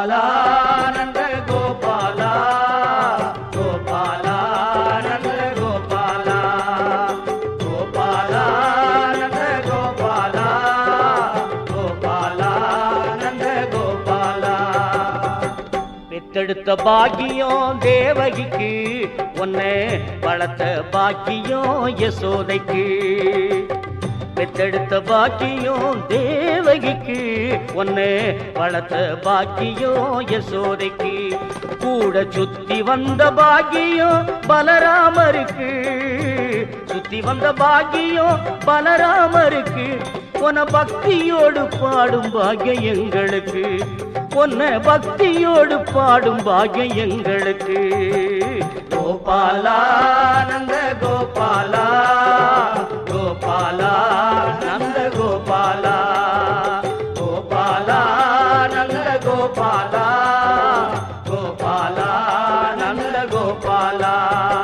கோபாலானந்த கோபாலா கோபாலானந்த கோபாலா கோபாலானந்த கோபாலா கோபாலானந்த கோபாலா பெத்தெடுத்த பாக்கியம் தேவகிக்கு உன்னை வளர்த்த பாக்கியம் யசோதைக்கு பெத்தெடுத்த பாக்கியம் தேவகிக்கு உன்னை வளர்த்த பாக்கியம் யசோதைக்கு கூட சுத்தி வந்த பாக்கியம் பலராமருக்கு சுத்தி வந்த பாக்கியம் பலராமருக்கு உன பக்தியோடு பாடும் பாக்கியம் எங்களுக்கு உன்னை பக்தியோடு பாடும் பாக்கியம் எங்களுக்கு கோபாலானந்த கோபாலா கோபாலா நந்த கோபாலா கோபாலா நந்த கோபாலா கோபாலா நந்த கோபாலா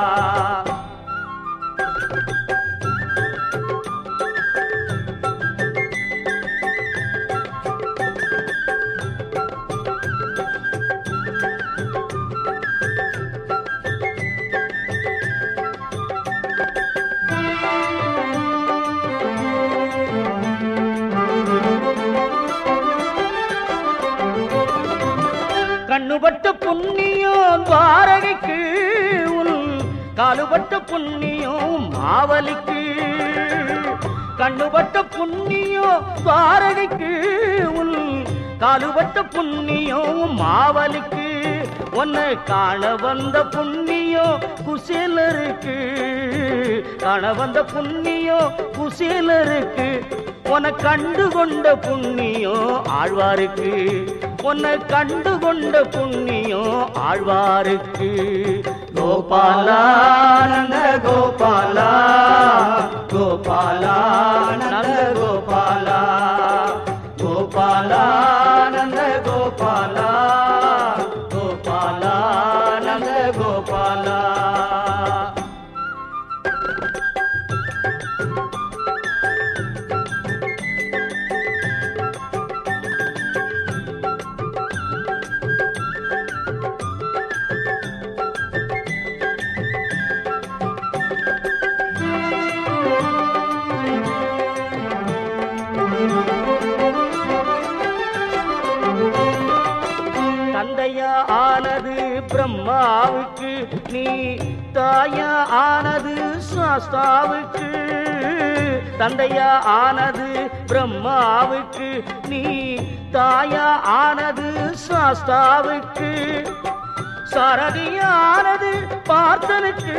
கண்ணுபட்ட புண்ணியம் துவாரகைக்கு உன் காலுபட்ட புண்ணியம் மாவலிக்கு கண்ணுபட்ட புண்ணியம் துவாரகைக்கு உன் காலுபட்ட புண்ணியம் மாவலிக்கு உன்னை காண வந்த புண்ணியம் குசேலருக்கு காண வந்த புண்ணியம் குசேலருக்கு உன்னை கண்டு கொண்ட புண்ணியம் ஆழ்வாருக்கு உன்னை கண்டு கொண்ட புண்ணியம் ஆழ்வாருக்கு கோபாலானந்த கோபாலா கோபாலானந்த கோபாலா கோபாலானந்த கோபாலா கோபாலானந்த கோபாலா தந்தையா ஆனது பிரம்மாவுக்கு நீ தாயா ஆனது சாஸ்தாவுக்கு தந்தையா ஆனது பிரம்மாவுக்கு நீ தாயா ஆனது சாஸ்தாவுக்கு சாரதியானது பார்த்தனுக்கு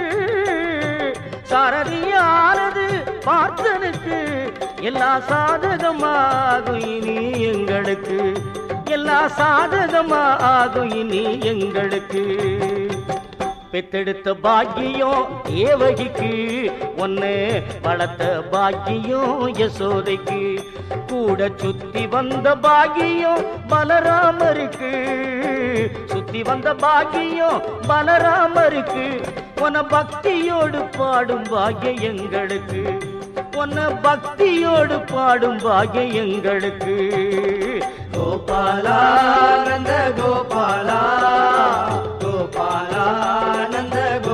சாரதியானது பார்த்தனுக்கு எல்லா சாதகமாகும் இனி எங்களுக்கு எல்லா சாதகமாகும் இனி எங்களுக்கு பெத்தெடுத்த பாக்கியம் தேவகிக்கு ஒன்னு வளர்த்த பாக்கியம் யசோதைக்கு கூட சுத்தி வந்த பாக்கியம் பலராமருக்கு சுத்தி வந்த பாக்கியம் பலராமருக்கு உன பக்தியோடு பாடும் பாக்கியம் எங்களுக்கு உன்னை பக்தியோடு பாடும் பாக்கியம் எங்களுக்கு கோபாலானந்த கோபாலா கோபாலானந்த